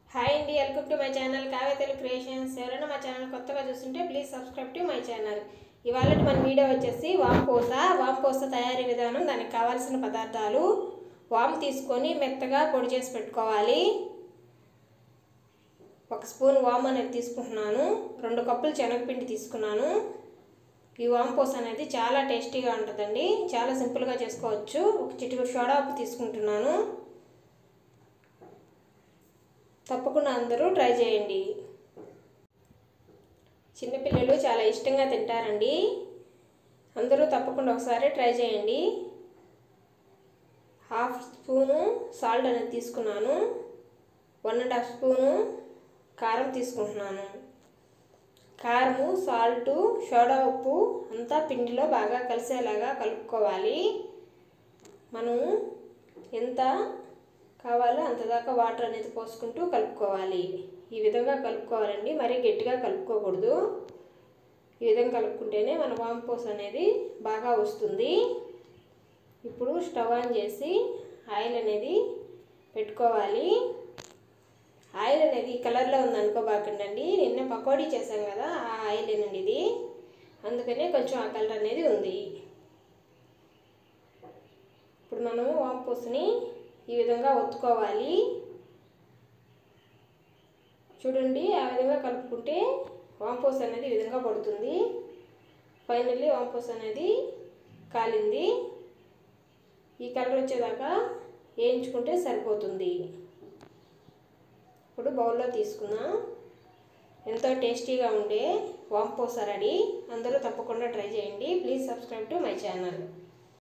hi అండి welcome to my channel Kavya Telugu creations ఎవరైనా మా ఛానల్ కొత్తగా చూస్తుంటే please subscribe to my channel ఇవాళ మన వీడియో వచ్చేసి వామ్ పూస వామ్ పూస తయారీ విధానం దానికి కావాల్సిన పదార్థాలు వామ్ తీసుకొని మెత్తగా పొడి చేసి పెట్టుకోవాలి ఒక స్పూన్ వామ్ అనేది తీసుకుంటున్నాను రెండు కప్పులు శనగపిండి తీసుకున్నాను ఈ వామ్ పూస అనేది చాలా టేస్టీగా ఉంటుందండి చాలా సింపుల్గా చేసుకోవచ్చు ఒక చిటికెడు సోడా ఉప్పు తీసుకుంటున్నాను తప్పకుండా అందరూ ట్రై చేయండి చిన్నపిల్లలు చాలా ఇష్టంగా తింటారండి అందరూ తప్పకుండా ఒకసారి ట్రై చేయండి హాఫ్ స్పూను సాల్ట్ అనేది తీసుకున్నాను వన్ అండ్ హాఫ్ స్పూను కారం తీసుకుంటున్నాను కారము సాల్టు సోడా ఉప్పు అంతా పిండిలో బాగా కలిసేలాగా కలుపుకోవాలి మనము ఎంత కావాలో అంతదాకా వాటర్ అనేది పోసుకుంటూ కలుపుకోవాలి ఈ విధంగా కలుపుకోవాలండి మరీ గట్టిగా కలుపుకోకూడదు ఈ విధంగా కలుపుకుంటేనే మన వాంపోస్ అనేది బాగా వస్తుంది ఇప్పుడు స్టవ్ ఆన్ చేసి ఆయిల్ అనేది పెట్టుకోవాలి ఆయిల్ అనేది ఈ కలర్లో ఉందనుకోబాకండి నిన్న పకోడీ చేశాం కదా ఆ ఆయిల్ ఏనండి ఇది అందుకనే కొంచెం ఆ కలర్ అనేది ఉంది ఇప్పుడు మనము వాంపూస్ని ఈ విధంగా ఒత్తుకోవాలి చూడండి ఆ విధంగా కలుపుకుంటే వాంపూస్ అనేది ఈ విధంగా పడుతుంది ఫైనల్లీ వాంపూస్ అనేది కాలింది ఈ కలర్ వచ్చేదాకా వేయించుకుంటే సరిపోతుంది ఇప్పుడు బౌల్లో తీసుకుందాం ఎంతో టేస్టీగా ఉండే వాంపూస రెడీ అందరూ తప్పకుండా ట్రై చేయండి please subscribe to my channel